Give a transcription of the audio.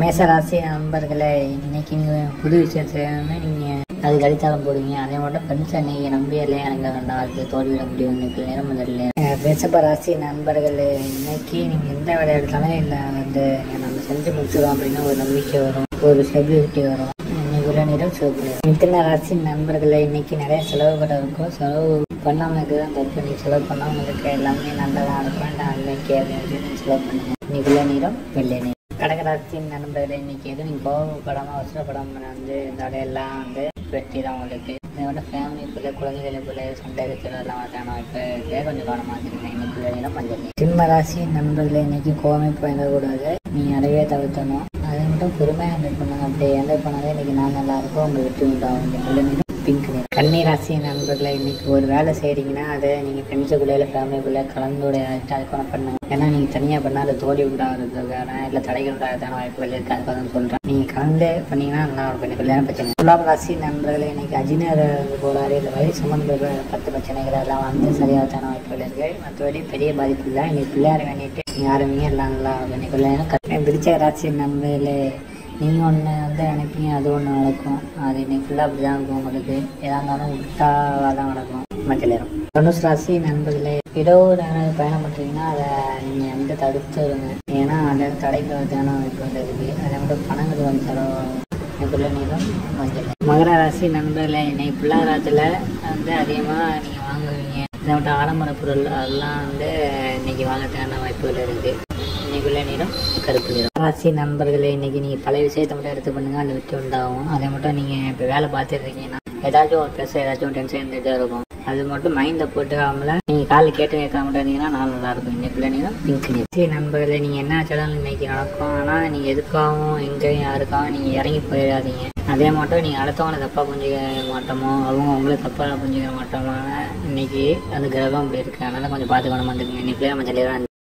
மேசராசி நண்பர்களே இன்னைக்கு நீங்கள் புது விஷயத்துல நீங்கள் அது கடித்தாலும் போடுவீங்க அதே மட்டும் ஃப்ரெண்ட்ஸ் அன்னைக்கு நம்பியலே எனக்கு ரெண்டாவது தோல்வியிட முடியும் இன்னைக்கு நேரம் முதல்ல ரிஷப ராசி நண்பர்களே இன்னைக்கு நீங்கள் எந்த வேலை எடுத்தாலும் இல்லை வந்து நம்ம செஞ்சு முடிச்சிடும் அப்படின்னு ஒரு நம்பிக்கை வரும் ஒரு ஸ்டெபிலிட்டி வரும் இன்னைக்கு உள்ள நேரம் சிவப்பு நிறம். மிதுன ராசி நண்பர்களே இன்னைக்கு நிறைய செலவு கூட இருக்கும் செலவு பண்ணாமலுக்கு தான் தப்பு நீ செலவு பண்ணாமலுக்கு எல்லாமே நல்லதாக இருக்கும் நான் அன்னைக்கு அப்படின்னு செலவு பண்ணுங்க இன்னைக்கு உள்ள நேரம் வெள்ளை நேரம் கடகராசின் நண்பர்களே இன்னைக்கு எதுவும் நீங்கள் கோவப்படாமல் அவசரப்படாமல் வந்து இந்த எல்லாம் வந்து வெற்றி தான் உங்களுக்கு இதோட ஃபேமிலிக்குள்ளே குழந்தைகளுக்குள்ளே சண்டை எல்லாம் வரணும் இப்போ இதே கொஞ்சம் கவனமாக இருக்கணும் இன்னைக்கு வேணும் மஞ்சள் சிம்ம ராசி நண்பர்களே இன்னைக்கு கோவமே பயங்கக்கூடாது நீ அறவே தவிர்த்தணும் அதை மட்டும் பொறுமையாக இருக்கணும் அப்படி எந்த பண்ணாலே இன்னைக்கு நான் நல்லா இருக்கும் உங்களுக்கு வெற்றி உண்டாகும் இந்த வெள்ளை நிறம் பிங்க் நிறம் கன்னி ராசி நண்பர்களை இன்னைக்கு ஒரு வேலை செய்கிறீங்கன்னா அதை நீங்கள் ஃப்ரெண்ட்ஸுக்குள்ளே இல்லை ஃபேமிலிக்குள்ளே கலந்துடைய அதுக்கான பண்ணுங்க ஏன்னா நீங்கள் தனியாக பண்ணால் அது தோல்வி உண்டாகிறதுக்கான இல்லை தடைகள் உண்டாகிறதான வாய்ப்புகள் இருக்குது அதுக்காக தான் சொல்கிறேன் நீங்கள் கலந்து பண்ணீங்கன்னா நல்லா இருக்கும் எனக்கு கல்யாண பிரச்சனை துலாம் ராசி நண்பர்களை இன்னைக்கு அஜினர் கோளாறு இல்லை வயது சம்மந்தப்பட்ட பத்து பிரச்சனைகள் எல்லாம் வந்து சரியாகத்தான வாய்ப்புகள் இருக்குது மற்றபடி பெரிய பாதிப்பு இல்லை இன்னைக்கு பிள்ளையார் வேண்டிட்டு நீங்கள் ஆரம்பிங்க எல்லாம் நல்லா இருக்கும் இன்னைக்கு கல்யாணம் விருச்ச ராசி நண்பர்களே நீங்கள் ஒன்று வந்து நினைப்பீங்க அது ஒன்று நடக்கும் அது இன்னைக்கு ஃபுல்லாக அப்படி தான் இருக்கும் உங்களுக்கு எதாக இருந்தாலும் விட்டாவாக தான் நடக்கும் மஞ்சள் நேரம் தனுஷ் ராசி நண்பர்களே ஏதோ ஒரு நேரம் பயணம் பண்ணுறீங்கன்னா அதை நீங்கள் வந்து தடுத்துருங்க ஏன்னா அதை தடைக்கு தேன வாய்ப்பு வந்து இருக்குது அதை மட்டும் பணங்கள் வந்து செலவாகும் எனக்குள்ள நேரம் மஞ்சள் மகர ராசி நண்பர்களே இன்னைக்கு பிள்ளாராத்தில் வந்து அதிகமாக நீங்கள் வாங்குவீங்க இதை மட்டும் ஆடம்பர பொருள் அதெல்லாம் வந்து இன்னைக்கு வாங்கறதுக்கான வாய்ப்புகள் இருக்குது இன்னைக்குள்ள நேரம் கருப்பு நிறம் ராசி நண்பர்களே இன்னைக்கு நீங்கள் பழைய விஷயத்தை மட்டும் எடுத்து பண்ணுங்க அந்த வெற்றி உண்டாகும் அதை மட்டும் நீங்கள் இப்போ வேலை பார்த்துட்டு இருக்கீங்கன்னா ஏதாச்சும் ஒரு ப்ரெஸ் ஏதாச்சும் ஒரு டென்ஷன் இருந்துகிட்டே இருக்கும் அது மட்டும் மைண்டில் போட்டுக்காமல நீங்கள் காலைல கேட்டு கேட்காம மட்டும் இருந்தீங்கன்னா நாள் நல்லா இருக்கும் இன்னைக்குள்ள நேரம் பிங்க் நிறம் சரி நண்பர்களே நீங்கள் என்ன ஆச்சாலும் இன்னைக்கு நடக்கும் ஆனால் நீங்கள் எதுக்காகவும் எங்கேயும் யாருக்காகவும் நீங்கள் இறங்கி போயிடாதீங்க அதே மட்டும் நீங்கள் அடுத்தவங்களை தப்பாக புரிஞ்சுக்க மாட்டோமோ அவங்க உங்களை தப்பாக புரிஞ்சுக்க மாட்டோமோ இன்னைக்கு அந்த கிரகம் அப்படி இருக்கு அதனால கொஞ்சம் பார்த்து கவனமாக இருந்துக்குங்க இன்னைக்குள்ளே நம்ம ஜல்லியாக